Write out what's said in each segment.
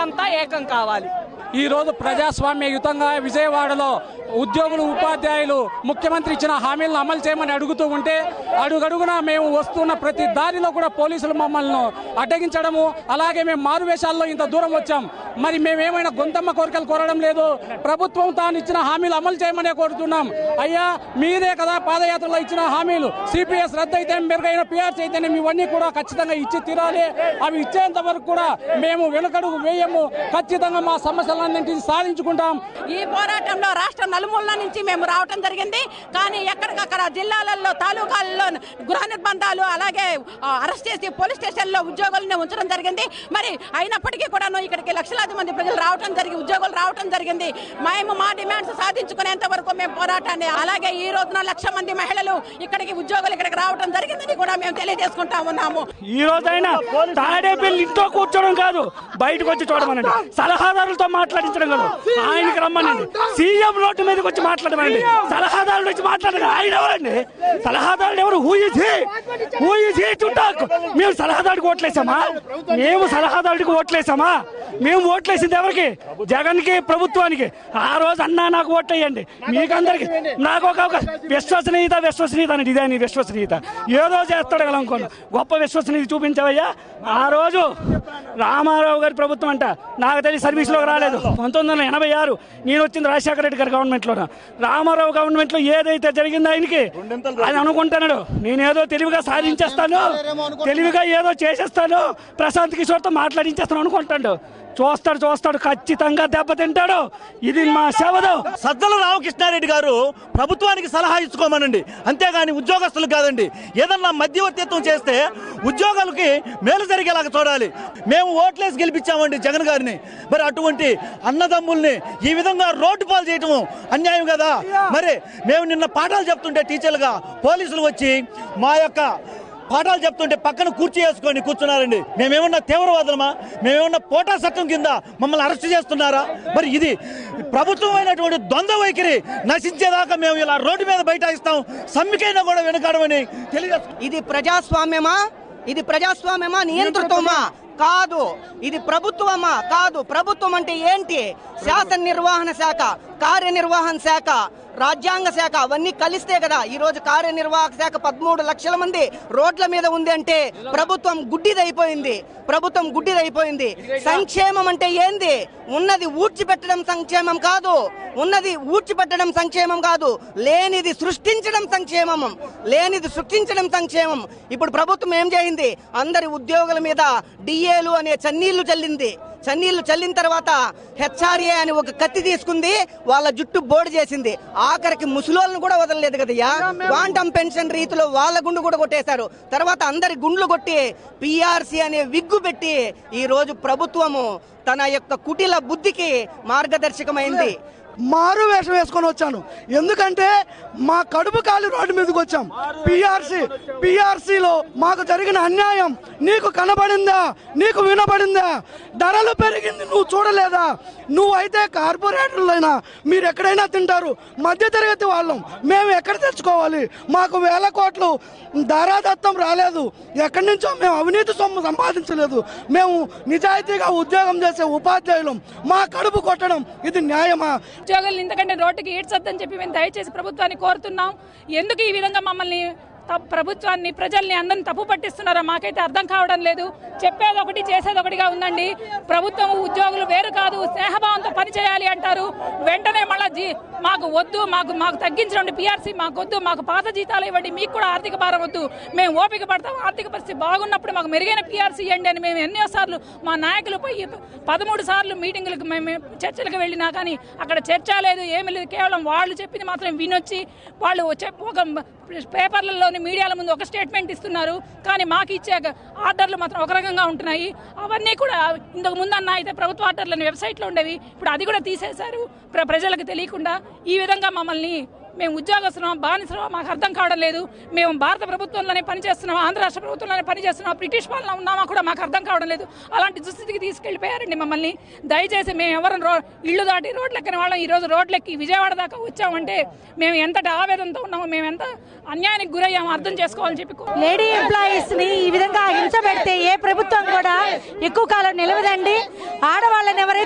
అంతా ఏకం కావాలి ఈ రోజు ప్రజాస్వామ్యయుతంగా విజయవాడలో ఉద్యోగులు ఉపాధ్యాయులు ముఖ్యమంత్రి ఇచ్చిన హామీలను అమలు చేయమని అడుగుతూ ఉంటే అడుగడుగునా మేము వస్తున్న ప్రతి దారిలో కూడా పోలీసులు మమ్మల్ని అడ్డగించడము అలాగే మేము మారువేషాల్లో ఇంత దూరం వచ్చాం మరి మేమేమైనా గొంతమ్మ కోరికలు కోరడం లేదు ప్రభుత్వం తాను ఇచ్చిన హామీలు అమలు చేయమనే కోరుతున్నాం అయ్యా మీరే కదా పాదయాత్రలో ఇచ్చిన హామీలు సిపిఎస్ రద్దు అయితే మెరుగైన పిఆర్సీ అయితేనే ఇవన్నీ కూడా ఖచ్చితంగా ఇచ్చి తీరాలి అవి ఇచ్చేంత వరకు కూడా మేము వెనుకడుగు వేయము ఖచ్చితంగా మా సమస్యలన్నింటినీ సాధించుకుంటాం ఈ పోరాటంలో రాష్ట్ర నలుమూలల నుంచి మేము రావటం జరిగింది కానీ ఎక్కడికక్కడ జిల్లాలలో తాలూకాలలో గృహ నిర్బంధాలు అలాగే ఆ, అరెస్ట్ చేసి పోలీస్ స్టేషన్లో ఉద్యోగులను ఉంచడం జరిగింది మరి అయినప్పటికీ కూడాను ఇక్కడికి లక్షలాది మంది ప్రజలు రావటం జరిగి ఉద్యోగులు రావటం జరిగింది మేము మా డిమాండ్స్ సాధించుకునేంత వరకు మేము పోరాటాన్ని అలాగే ఈ రోజున లక్ష మంది మహిళలు ఇక్కడికి ఉద్యోగులు ఇక్కడికి రావటం జరిగిందని కూడా మేము తెలియజేసుకుంటా ఉన్నాము ఈ రోజైనా తాడేపల్లి ఇంట్లో కూర్చోవడం కాదు బయటకు వచ్చి చూడమనండి సలహాదారులతో మాట్లాడించడం కాదు ఆయనకి రమ్మనండి సీఎం రోడ్డు మీదకి వచ్చి మాట్లాడమనండి సలహాదారులు వచ్చి మాట్లాడండి ఆయన ఎవరండి సలహాదారులు ఎవరు ఊహించి ఊహించి చుట్టాకు మేము సలహాదారుడికి ఓట్లేసామా మేము సలహాదారుడికి ఓట్లేసామా మేము ఓట్లేసింది ఎవరికి జగన్ కి ప్రభుత్వానికి ఆ రోజు అన్నా నాకు ఓట్లేయండి మీకందరికి నాకు ఒక ఒక విశ్వసనీయత విశ్వసనీయత అని ఇదే నీ విశ్వసనీయత ఏదో చేస్తాడు కదా అనుకోను గొప్ప విశ్వసనీయత చూపించవయ్యా ఆ రోజు రామారావు గారి ప్రభుత్వం అంట నాకు తెలిసి సర్వీస్లోకి రాలేదు పంతొమ్మిది వందల ఎనభై ఆరు నేను వచ్చింది రాజశేఖర రెడ్డి గారి గవర్నమెంట్లో రామారావు గవర్నమెంట్లో ఏదైతే జరిగిందో ఆయనకి ఆయన అనుకుంటున్నాడు నేనేదో తెలివిగా సాధించేస్తాను తెలివిగా ఏదో చేసేస్తాను ప్రశాంత్ కిషోర్తో మాట్లాడించేస్తాను అనుకుంటాడు చూస్తాడు చూస్తాడు ఖచ్చితంగా దెబ్బతింటాడు ఇది మా శవదం సజ్జల రామకృష్ణారెడ్డి గారు ప్రభుత్వానికి సలహా ఇచ్చుకోమనండి అంతేగాని ఉద్యోగస్తులు కాదండి ఏదన్నా మధ్యవర్తిత్వం చేస్తే ఉద్యోగాలకి మేలు జరిగేలాగా చూడాలి మేము ఓట్లేసి గెలిపించామండి జగన్ గారిని మరి అటువంటి అన్నదమ్ముల్ని ఈ విధంగా రోడ్డు పాలు చేయటం అన్యాయం కదా మరి మేము నిన్న పాఠాలు చెప్తుంటే టీచర్లుగా పోలీసులు వచ్చి మా యొక్క పాఠాలు చెప్తుంటే పక్కన కుర్చీ వేసుకొని కూర్చున్నారండి మేమేమన్నా తీవ్రవాదులమా మేమేమన్నా పోటా చట్టం కింద మమ్మల్ని అరెస్ట్ చేస్తున్నారా మరి ఇది ప్రభుత్వం అయినటువంటి ద్వంద్వ వైఖరి నశించేదాకా మేము ఇలా రోడ్డు మీద బైఠాయిస్తాం సమ్మికైనా కూడా వెనుకాడమని తెలియజేస్తాం ఇది ప్రజాస్వామ్యమా ఇది ప్రజాస్వామ్యమా నియంతృత్వమా కాదు ఇది ప్రభుత్వమా కాదు ప్రభుత్వం అంటే ఏంటి శాసన నిర్వహణ శాఖ కార్యనిర్వహణ శాఖ రాజ్యాంగ శాఖ అవన్నీ కలిస్తే కదా ఈ రోజు కార్యనిర్వాహక శాఖ పదమూడు లక్షల మంది రోడ్ల మీద ఉంది అంటే ప్రభుత్వం గుడ్డిదైపోయింది ప్రభుత్వం గుడ్డిదైపోయింది సంక్షేమం అంటే ఏంది ఉన్నది ఊడ్చిపెట్టడం సంక్షేమం కాదు ఉన్నది ఊడ్చిపెట్టడం సంక్షేమం కాదు లేనిది సృష్టించడం సంక్షేమం లేనిది సృష్టించడం సంక్షేమం ఇప్పుడు ప్రభుత్వం ఏం చేయింది అందరి ఉద్యోగుల మీద డిఏలు అనే చన్నీళ్లు చల్లింది చన్నీళ్లు చల్లిన తర్వాత హెచ్ఆర్ఏ అని ఒక కత్తి తీసుకుంది వాళ్ళ జుట్టు బోర్డు చేసింది ఆఖరికి ముసలోళ్ళను కూడా వదలలేదు కదయ్యా క్వాంటమ్ పెన్షన్ రీతిలో వాళ్ళ గుండు కూడా కొట్టేశారు తర్వాత అందరి గుండ్లు కొట్టి పిఆర్సి అనే విగ్గు పెట్టి ఈ రోజు ప్రభుత్వము తన యొక్క కుటిల బుద్ధికి మార్గదర్శకమైంది మారు వేషం వేసుకొని వచ్చాను ఎందుకంటే మా కడుపు కాలి రోడ్డు మీదకి వచ్చాం పిఆర్సి పిఆర్సీలో మాకు జరిగిన అన్యాయం నీకు కనబడిందా నీకు వినబడిందా ధరలు పెరిగింది నువ్వు చూడలేదా నువ్వైతే కార్పొరేటర్లైనా మీరు ఎక్కడైనా తింటారు మధ్యతరగతి వాళ్ళం మేము ఎక్కడ తెచ్చుకోవాలి మాకు వేల కోట్లు ధారాదత్తం రాలేదు ఎక్కడి నుంచో మేము అవినీతి సొమ్ము సంపాదించలేదు మేము నిజాయితీగా ఉద్యోగం చేసే ఉపాధ్యాయులం మా కడుపు కొట్టడం ఇది న్యాయమా ఉద్యోగులు ఇంతకంటే రోడ్డుకి ఈడ్చొద్దని చెప్పి మేము దయచేసి ప్రభుత్వాన్ని కోరుతున్నాం ఎందుకు ఈ విధంగా మమ్మల్ని తప్- ప్రభుత్వాన్ని ప్రజల్ని అందరిని తప్పు పట్టిస్తున్నారో మాకైతే అర్థం కావడం లేదు చెప్పేది ఒకటి చేసేది ఒకటిగా ఉందండి ప్రభుత్వం ఉద్యోగులు వేరు కాదు స్నేహభావంతో పనిచేయాలి అంటారు వెంటనే మళ్ళీ జీ మాకు వద్దు మాకు మాకు తగ్గించండి పిఆర్సీ మాకు వద్దు మాకు పాత జీతాలు ఇవ్వండి మీకు కూడా ఆర్థిక భారం వద్దు మేము ఓపిక పడతాం ఆర్థిక పరిస్థితి బాగున్నప్పుడు మాకు మెరుగైన పిఆర్సీ ఇవ్వండి అని మేము ఎన్నో సార్లు మా నాయకులు పోయి పదమూడు సార్లు మీటింగులకు మేము చర్చలకు వెళ్ళినా కానీ అక్కడ చర్చ లేదు ఏమీ లేదు కేవలం వాళ్ళు చెప్పింది మాత్రం వినొచ్చి వాళ్ళు చెప్ ఒక పేపర్లలోని మీడియాల ముందు ఒక స్టేట్మెంట్ ఇస్తున్నారు కానీ మాకు ఇచ్చే ఆర్డర్లు మాత్రం ఒక రకంగా ఉంటున్నాయి అవన్నీ కూడా ఇంతకు ముందు అన్న అయితే ప్రభుత్వ ఆర్డర్లని వెబ్సైట్లో ఉండేవి ఇప్పుడు అది కూడా తీసేశారు ప్ర- ప్రజలకు తెలియకుండా ఈ విధంగా మమ్మల్ని మేము ఉద్యోగస్తున్నాం బానిసలో మాకు అర్థం కావడం లేదు మేము భారత ప్రభుత్వంలోనే పనిచేస్తున్నాం ఆంధ్ర రాష్ట్ర ప్రభుత్వంలోనే పనిచేస్తున్నాం బ్రిటిష్ పాలన ఉన్నామా కూడా మాకు అర్థం కావడం లేదు అలాంటి దుస్థితికి తీసుకెళ్లిపోయారండి మమ్మల్ని దయచేసి మేము ఎవరు రో ఇల్లు దాటి రోడ్లు ఎక్కని వాళ్ళం ఈ రోజు రోడ్లెక్కి విజయవాడ దాకా వచ్చామంటే మేము ఎంతటి ఆవేదనతో ఉన్నామో మేము ఎంత అన్యాయానికి గురయ్యామో అర్థం చేసుకోవాలని చెప్పి కో- లేడీ ఎంప్లాయీస్ ని ఈ విధంగా హింస పెడితే ఏ ప్రభుత్వం కూడా ఎక్కువ కాలం నిలవదండి ఆడవాళ్ళని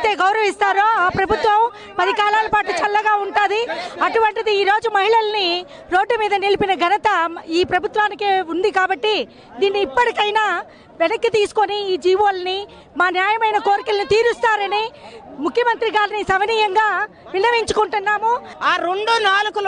ఎవరైతే గౌరవిస్తారో ఆ ప్రభుత్వం పది కాలాల పాటు చల్లగా ఉంటుంది అటువంటిది ఈ రోజు మహిళల్ని రోడ్డు మీద నిలిపిన ఘనత ఈ ప్రభుత్వానికే ఉంది కాబట్టి దీన్ని ఇప్పటికైనా వెనక్కి తీసుకొని ఈ జీవోల్ని మా న్యాయమైన కోరికలను తీరుస్తారని ముఖ్యమంత్రి గారిని సవనీయంగా విన్నవించుకుంటున్నాము ఆ రెండు నాలుగు